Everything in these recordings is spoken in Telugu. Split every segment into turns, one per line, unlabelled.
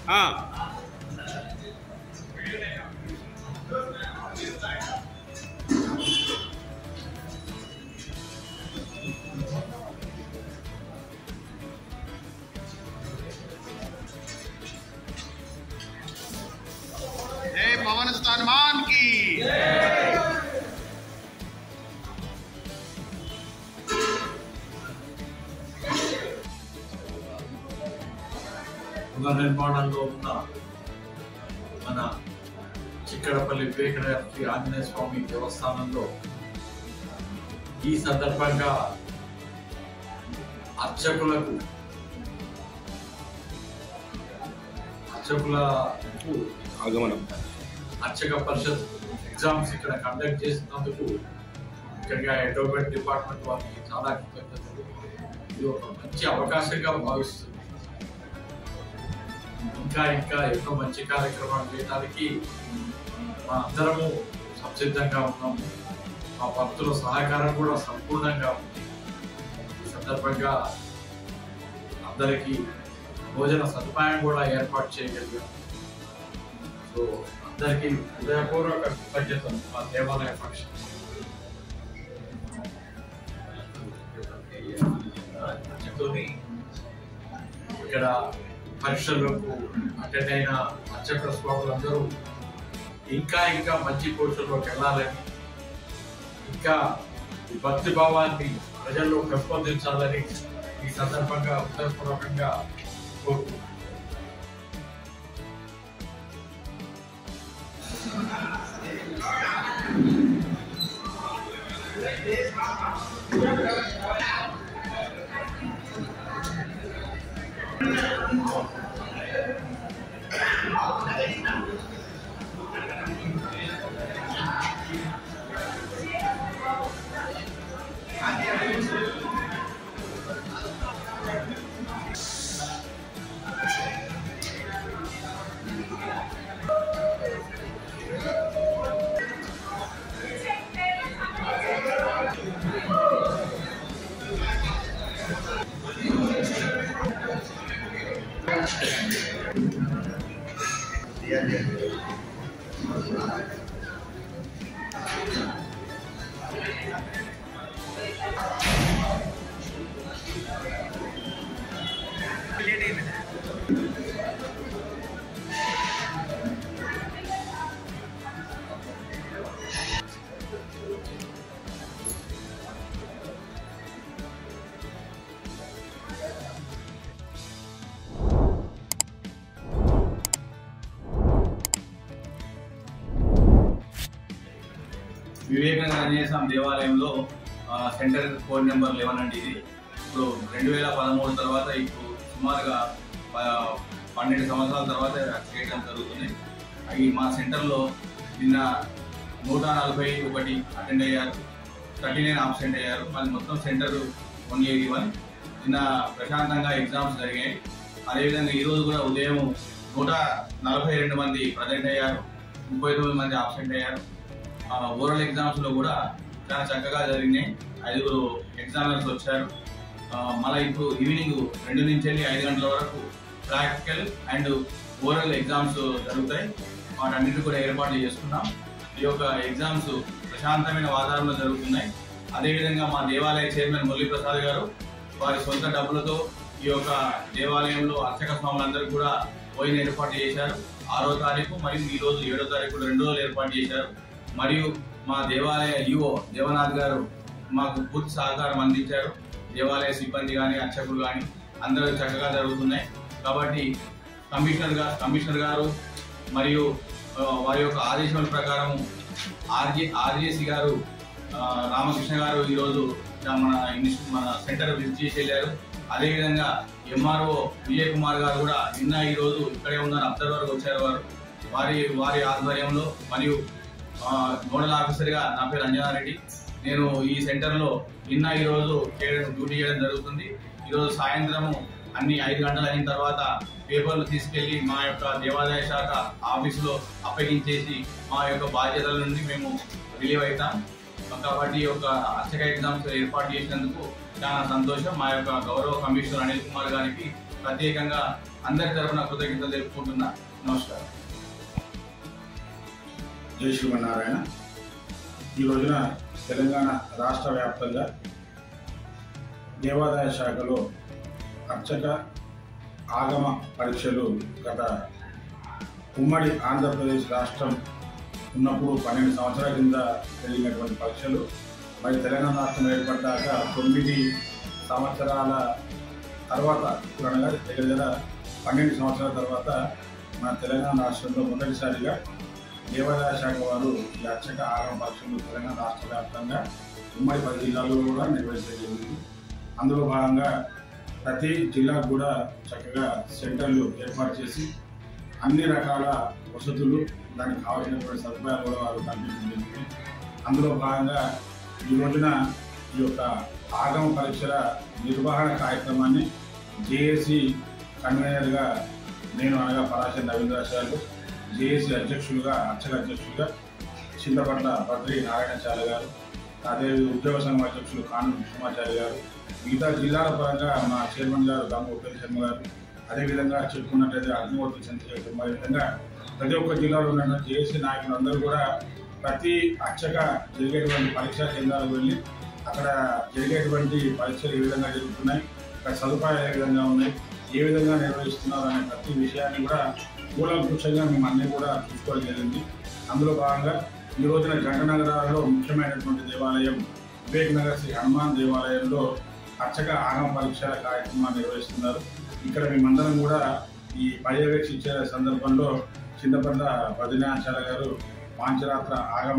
ఆ, जय पवन हनुमान की
గృహ నిర్మాణంలో ఉన్న మన చిక్కడపల్లి వివేకనగర్ శ్రీ ఆంజనేయ స్వామి దేవస్థానంలో ఈ సందర్భంగా అర్చకులకు అర్చకులకు
ఆగమనం
అర్చక పరిషత్ ఎగ్జామ్స్ ఇక్కడ కండక్ట్ చేసినందుకు ఇక్కడికి ఎండోమెంట్ డిపార్ట్మెంట్ వారికి చాలా కృతజ్ఞతలు ఇది ఒక మంచి అవకాశంగా భావిస్తుంది ఇంకా ఇంకా ఎన్నో మంచి కార్యక్రమాలు చేయడానికి మా అందరము సంసిద్ధంగా ఉన్నాము మా భక్తుల సహకారం కూడా సంపూర్ణంగా ఉంది ఈ సందర్భంగా అందరికీ భోజన సదుపాయం కూడా ఏర్పాటు చేయగలిగాం సో అందరికీ హృదయపూర్వక కృతజ్ఞతలు మా దేవాలయ ఫంక్షన్ చెప్తూని ఇక్కడ పరీక్షలకు అటెండ్ అయిన అర్చక స్వాములందరూ ఇంకా ఇంకా మంచి కోర్సుల్లోకి వెళ్ళాలని ఇంకా ఈ భక్తి భావాన్ని ప్రజల్లో పెంపొందించాలని ఈ సందర్భంగా హృదయపూర్వకంగా కోరుకుంటున్నాను
వివేకానంద ఆంజనేయ స్వామి దేవాలయంలో ఆ, సెంటర్ కోడ్ నెంబర్ లెవెన్ అండి ఇది ఇప్పుడు రెండు వేల పదమూడు తర్వాత ఇప్పుడు సుమారుగా ప- పన్నెండు సంవత్సరాల తర్వాత చేయడం జరుగుతుంది అవి మా సెంటర్లో నిన్న నూట నలభై ఒకటి అటెండ్ అయ్యారు థర్టీ నైన్ ఆబ్సెంట్ అయ్యారు మరి మొత్తం సెంటర్ వన్ ఎయిటీ వన్ నిన్న ప్రశాంతంగా ఎగ్జామ్స్ జరిగాయి అదేవిధంగా ఈరోజు కూడా ఉదయం నూట నలభై రెండు మంది ప్రజెంట్ అయ్యారు ముప్పై తొమ్మిది మంది ఆబ్సెంట్ అయ్యారు ఓరల్ ఎగ్జామ్స్ లో కూడా చాలా చక్కగా జరిగినాయి ఐదుగురు ఎగ్జామినర్స్ వచ్చారు ఆ, మళ్ళీ ఇప్పుడు ఈవినింగ్ రెండు నుంచి వెళ్ళి ఐదు గంటల వరకు ప్రాక్టికల్ అండ్ ఓరల్ ఎగ్జామ్స్ జరుగుతాయి వాటన్నిటి కూడా ఏర్పాట్లు చేసుకున్నాం ఈ యొక్క ఎగ్జామ్స్ ప్రశాంతమైన వాతావరణంలో జరుగుతున్నాయి అదేవిధంగా మా దేవాలయ చైర్మన్ మురళీ ప్రసాద్ గారు వారి సొంత డబ్బులతో ఈ యొక్క దేవాలయంలో అర్చక స్వాములందరికీ కూడా పోయిన ఏర్పాటు చేశారు ఆరో తారీఖు మరియు ఈ రోజు ఏడో తారీఖు రెండు రోజులు ఏర్పాటు చేశారు మరియు మా దేవాలయ ఈఓ దేవనాథ్ గారు మాకు పూర్తి సహకారం అందించారు దేవాలయ సిబ్బంది కానీ అర్చకులు కానీ అందరూ చక్కగా జరుగుతున్నాయి కాబట్టి కమిషనర్ గా కమిషనర్ గారు మరియు ఆ, వారి యొక్క ఆదేశాల ప్రకారం ఆర్జే ఆర్జేసి గారు ఆ, రామకృష్ణ గారు ఈరోజు మన ఇన్స్టి- మన సెంటర్ విజిట్ చేసి వెళ్ళారు అదేవిధంగా ఎంఆర్ఓ విజయ్ కుమార్ గారు కూడా నిన్న ఈ రోజు ఇక్కడే ఉన్న అబ్జర్వర్ వచ్చారు వారు వారి వారి ఆధ్వర్యంలో మరియు ఆ, నోడల్ ఆఫీసర్గా నా పేరు అంజనారెడ్డి నేను ఈ సెంటర్లో నిన్న ఈ రోజు చేయడం డ్యూటీ చేయడం జరుగుతుంది ఈరోజు సాయంత్రము అన్ని ఐదు గంటలు అయిన తర్వాత పేపర్లు తీసుకెళ్లి మా యొక్క దేవాదాయ శాఖ ఆఫీసులో అప్పగించేసి మా యొక్క బాధ్యతల నుండి మేము రిలీవ్ అవుతాం కాబట్టి ఈ యొక్క అర్చక ఎగ్జామ్స్ ఏర్పాటు చేసినందుకు చాలా సంతోషం మా యొక్క గౌరవ కమిషనర్ అనిల్ కుమార్ గారికి ప్రత్యేకంగా అందరి తరఫున కృతజ్ఞత తెలుపుకుంటున్నా నమస్కారం
జై శ్రీమన్నారాయణ ఈ రోజున తెలంగాణ రాష్ట్ర వ్యాప్తంగా దేవాదాయ శాఖలో అర్చక ఆగమ పరీక్షలు గత ఉమ్మడి ఆంధ్రప్రదేశ్ రాష్ట్రం ఉన్నప్పుడు పన్నెండు సంవత్సరాల కింద జరిగినటువంటి పరీక్షలు మరి తెలంగాణ రాష్ట్రం ఏర్పడ్డాక తొమ్మిది సంవత్సరాల తర్వాత ఇప్పుడు అనగా దగ్గర దగ్గర పన్నెండు సంవత్సరాల తర్వాత మన తెలంగాణ రాష్ట్రంలో మొదటిసారిగా దేవాదాయ శాఖ వారు ఈ అర్చక ఆగమ పరీక్షలు తెలంగాణ రాష్ట్ర వ్యాప్తంగా ఉమ్మడి పది జిల్లాల్లో కూడా నిర్వహించడం జరిగింది అందులో భాగంగా ప్రతి జిల్లాకు కూడా చక్కగా సెంటర్లు ఏర్పాటు చేసి అన్ని రకాల వసతులు దానికి కావాల్సినటువంటి సదుపాయాలు కూడా వారు కల్పించడం జరిగింది అందులో భాగంగా ఈ రోజున ఈ యొక్క ఆగమ పరీక్షల నిర్వహణ కార్యక్రమాన్ని జేఏసీ కన్వీనర్గా నేను అనగా పరాశర రవీంద్రాచార్యులు జేఏసీ అధ్యక్షులుగా అర్చక అధ్యక్షులుగా చింతపట్ల బద్రి నారాయణచార్య గారు అదే ఉద్యోగ సంఘం అధ్యక్షులు కాను కృష్ణమాచార్య గారు మిగతా జిల్లాల పరంగా మా చైర్మన్ గారు గంగ ఉపేంద్ర శర్మ గారు అదేవిధంగా చెప్పుకున్నట్లయితే అగ్నిమూర్తి చంద్రశేఖర్ మరి విధంగా ప్రతి ఒక్క జిల్లాలో ఉన్న జేఏసీ నాయకులు అందరూ కూడా ప్రతి అర్చక జరిగేటువంటి పరీక్షా కేంద్రాలకు వెళ్ళి అక్కడ జరిగేటువంటి పరీక్షలు ఏ విధంగా జరుగుతున్నాయి అక్కడ సదుపాయాలు ఏ విధంగా ఉన్నాయి ఏ విధంగా నిర్వహిస్తున్నారు అనే ప్రతి విషయాన్ని కూడా కూలంకుషంగా మేము అన్ని కూడా చూసుకోవడం జరిగింది అందులో భాగంగా ఈ రోజున జంటనగరాలలో ముఖ్యమైనటువంటి దేవాలయం వివేక్ నగర్ శ్రీ హనుమాన్ దేవాలయంలో అర్చక ఆగమ పరీక్షల కార్యక్రమాన్ని నిర్వహిస్తున్నారు ఇక్కడ మేమందరం కూడా ఈ పర్యవేక్షించే సందర్భంలో చింతపండ బద్రీనాచార్య గారు పాంచరాత్ర ఆగమ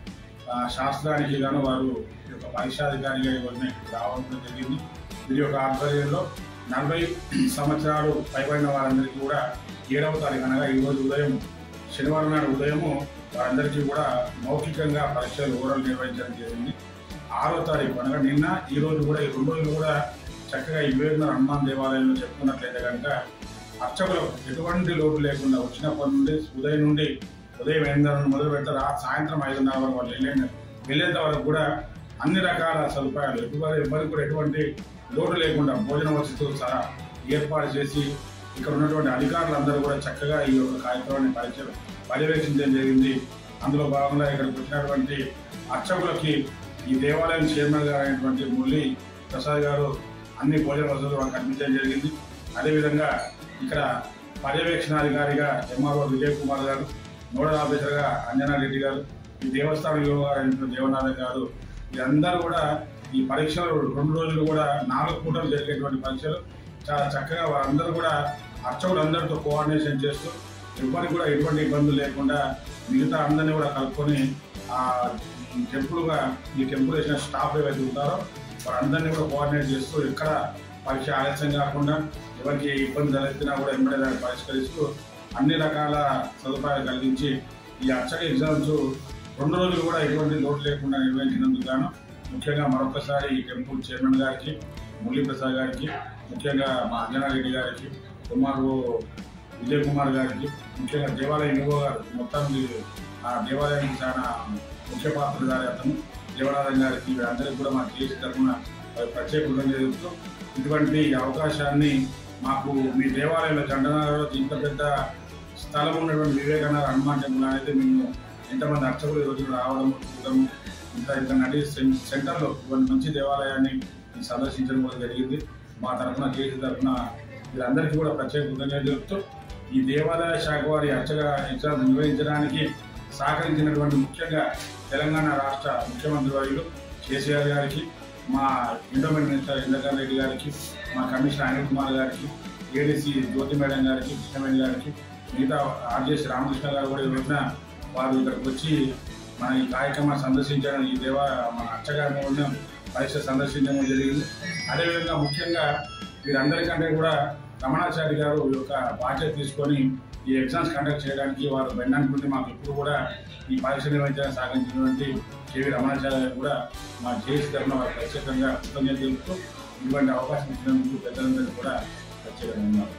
ఆ, శాస్త్రానికి గాను వారు ఈ యొక్క పరీక్షాధికారిగా ఇవన్నీ రావడం జరిగింది వీరి యొక్క ఆధ్వర్యంలో నలభై సంవత్సరాలు పైబడిన వారందరికీ కూడా ఏడవ తారీఖు అనగా ఈ రోజు ఉదయం శనివారం నాడు ఉదయము వారందరికీ కూడా మౌఖికంగా పరీక్షలు ఓరల్ నిర్వహించడం జరిగింది ఆరో తారీఖు అనగా నిన్న ఈ రోజు కూడా ఈ రెండు రోజులు కూడా చక్కగా ఈ వివేకన హనుమాన్ దేవాలయంలో చెప్పుకున్నట్లయితే కనుక అర్చకులు ఎటువంటి లోటు లేకుండా వచ్చినప్పటి నుండి ఉదయం నుండి ఉదయం ఎనిమిది నుండి మొదలు పెడతారు ఆ సాయంత్రం ఐదున్నర వరకు వాళ్ళు వెళ్ళే వెళ్ళేంత వరకు కూడా అన్ని రకాల సదుపాయాలు ఎటువంటి ఎవరికి కూడా ఎటువంటి లోటు లేకుండా భోజన వసతులు సహా ఏర్పాటు చేసి ఇక్కడ ఉన్నటువంటి అధికారులందరూ కూడా చక్కగా ఈ యొక్క కార్యక్రమాన్ని పరీక్ష పర్యవేక్షించడం జరిగింది అందులో భాగంగా ఇక్కడికి వచ్చినటువంటి అర్చకులకి ఈ దేవాలయం చైర్మన్ గారు అయినటువంటి మురళి ప్రసాద్ గారు అన్ని భోజన వసతులు వాళ్ళకి కల్పించడం జరిగింది అదేవిధంగా ఇక్కడ పర్యవేక్షణాధికారిగా ఎంఆర్ఓ విజయ్ కుమార్ గారు నోడల్ ఆఫీసర్గా అంజనా రెడ్డి గారు ఈ దేవస్థానం యువ గారు అయినటువంటి దేవనాథ్ గారు వీరందరూ కూడా ఈ పరీక్షలు రెండు రోజులు కూడా నాలుగు పూటలు జరిగేటువంటి పరీక్షలు చాలా చక్కగా వారందరూ కూడా అర్చకులందరితో కోఆర్డినేషన్ చేస్తూ ఎవరికి కూడా ఎటువంటి ఇబ్బందులు లేకుండా మిగతా అందరినీ కూడా కలుపుకొని ఆ టెంపుల్గా ఈ టెంపుల్ వేసిన స్టాఫ్ ఏవైతే ఉంటారో వారందరినీ కూడా కోఆర్డినేట్ చేస్తూ ఎక్కడ పరీక్ష ఆలస్యం కాకుండా ఎవరికి ఇబ్బంది తలెత్తినా కూడా వెంబడే దాన్ని పరిష్కరిస్తూ అన్ని రకాల సదుపాయాలు కలిగించి ఈ అర్చక ఎగ్జామ్స్ రెండు రోజులు కూడా ఎటువంటి లోటు లేకుండా నిర్వహించినందుకు గాను ముఖ్యంగా మరొకసారి ఈ టెంపుల్ చైర్మన్ గారికి మురళీ ప్రసాద్ గారికి ముఖ్యంగా మా అంజనారెడ్డి గారికి కుమారు విజయ్ కుమార్ గారికి ముఖ్యంగా దేవాలయం యువ గారు మొత్తం ఈ ఆ దేవాలయానికి చాలా ముఖ్య పాత్రధారి అతను దేవనాథం గారికి వీరందరికీ కూడా మా కేసు తరఫున ప్రత్యేక కృతజ్ఞతలు చెబుతూ ఇటువంటి అవకాశాన్ని మాకు మీ దేవాలయంలో జంటనగర్లో ఇంత పెద్ద స్థలం ఉన్నటువంటి వివేకానంద హనుమాన్ టెంపుల్ అనేది మేము ఎంతమంది అర్చకులు ఈ రోజు రావడం చూడడం ఇంత ఇంత నడి సెం- సెంటర్లో ఇటువంటి మంచి దేవాలయాన్ని సందర్శించడం కూడా జరిగింది మా తరఫున కేసు తరఫున వీరందరికీ కూడా ప్రత్యేక కృతజ్ఞతలు చెబుతూ ఈ దేవాదాయ శాఖ వారి అర్చక ఎగ్జామ్ నిర్వహించడానికి సహకరించినటువంటి ముఖ్యంగా తెలంగాణ రాష్ట్ర ముఖ్యమంత్రి వర్యులు కేసీఆర్ గారికి మా ఎండోమెంట్ మినిస్టర్ ఇంద్రకరణ్ రెడ్డి గారికి మా కమిషనర్ అనిల్ కుమార్ గారికి ఏడీసీ జ్యోతి మేడం గారికి కృష్ణవేణి గారికి మిగతా ఆర్జేసి రామకృష్ణ గారు కూడా ఈ రోజున వారు ఇక్కడికి వచ్చి మన ఈ కార్యక్రమాన్ని సందర్శించడం ఈ దేవ మన అర్చగారిని పరీక్ష సందర్శించడం జరిగింది అదేవిధంగా ముఖ్యంగా వీరందరికంటే కూడా రమణాచారి గారు ఈ యొక్క బాధ్యత తీసుకొని ఈ ఎగ్జామ్స్ కండక్ట్ చేయడానికి వారు వెన్ననుకుంటే మాకు ఎప్పుడు కూడా ఈ పరీక్ష నిర్వహించడానికి సహకరించినటువంటి కేవీ రమణాచార్య గారు కూడా మా జేసీ తరఫున వారు ప్రత్యేకంగా కృతజ్ఞత తెలుపుతూ ఇటువంటి అవకాశం ఇచ్చినందుకు పెద్దలందరికీ కూడా ప్రత్యేకంగా ఉన్నారు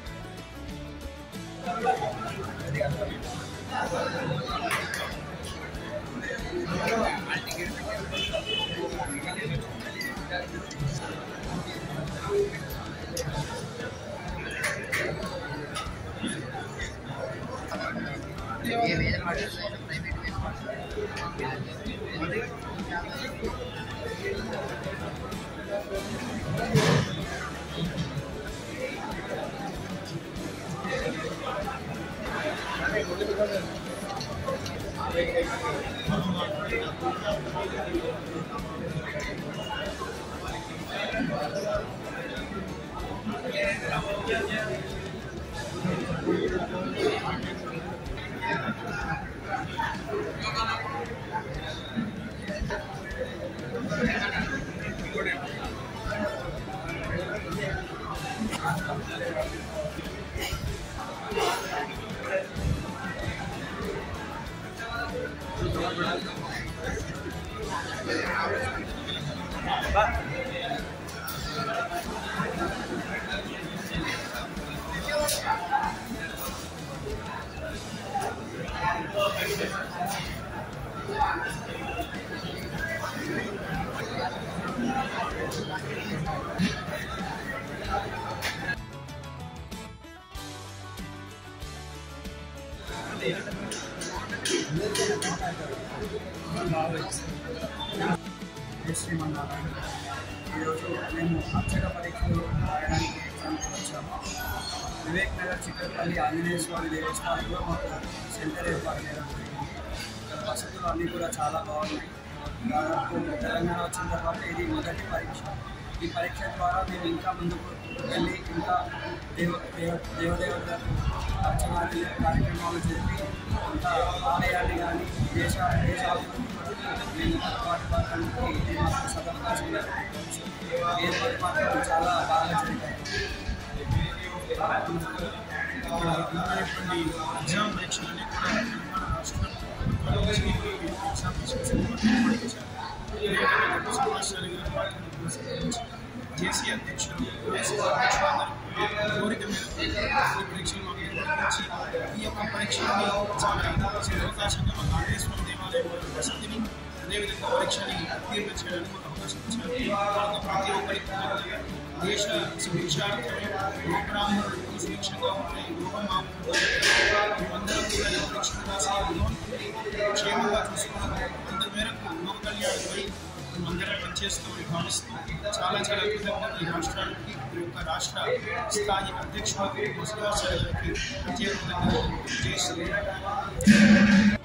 శ్రీమన్నారాయణ ఈరోజు మేము అక్షర పరీక్షలు రాయడానికి ఎగ్జామ్కి వచ్చాము వివేక్ నగర్ చిక్కపల్లి ఆంజనేయ స్వామి దేవస్థానంలో మాకు సెంటర్ ఏర్పాటు చేయడం జరిగింది ఇక్కడ వసతులు అన్నీ కూడా చాలా బాగున్నాయి దాదాపు తెలంగాణ వచ్చిన తర్వాత ఇది మొదటి పరీక్ష ఈ పరీక్ష ద్వారా మేము ఇంకా ముందుకు వెళ్ళి ఇంకా దేవ దేవ దేవదేవతలకు అర్చనాది కార్యక్రమాలు జరిపి ఇంకా ఆలయాన్ని కానీ దేశ దేశాభివృద్ధి కొరకు మేము ఏర్పాటు పడడానికి ఇది మాకు సదవకాశంగా ఏర్పాటు మాత్రం చాలా బాగా జరిగాయి
ఉన్నటువంటి ఎగ్జామ్ పరీక్షలన్నీ కూడా తెలంగాణ రాష్ట్ర ప్రభుత్వం ఎగ్జామ్ పరీక్షలు సమాచారాలు గారు వాటిని జేసీ అధ్యక్షులు ఐసీసీ అధ్యక్షులందరూ కోరిక మేరకు ఈ పరీక్షలు మాకు ఏర్పడించి ఈ యొక్క పరీక్షలని చాలా అవకాశంగా మాకు ఆంజనేయస్వామి దేవాలయం వారి వసతిని అదేవిధంగా పరీక్షని ఉత్తీర్ణ చేయడానికి మాకు అవకాశం ఇచ్చారు కనుక ప్రతి ఒక్కరికి కృతజ్ఞతలు. దేశ సుభిక్షార్థమే గోబ్రాహ్మణులు సుభిక్షంగా ఉంటాయి గోపమాము అందరం కూడా ఈ పరీక్షలు రాసి భగవంతుడి క్షేమంగా చూసుకున్నాం అందు మేరకు లోక కళ్యాణపై అందరం పనిచేస్తామని భావిస్తూ చాలా చాలా కృతజ్ఞతలు ఈ రాష్ట్రానికి ఈ యొక్క రాష్ట్ర స్థాయి అధ్యక్షులకు ముస్లిం గారికి ప్రత్యేక కృతజ్ఞతలు జై శ్రీరామ్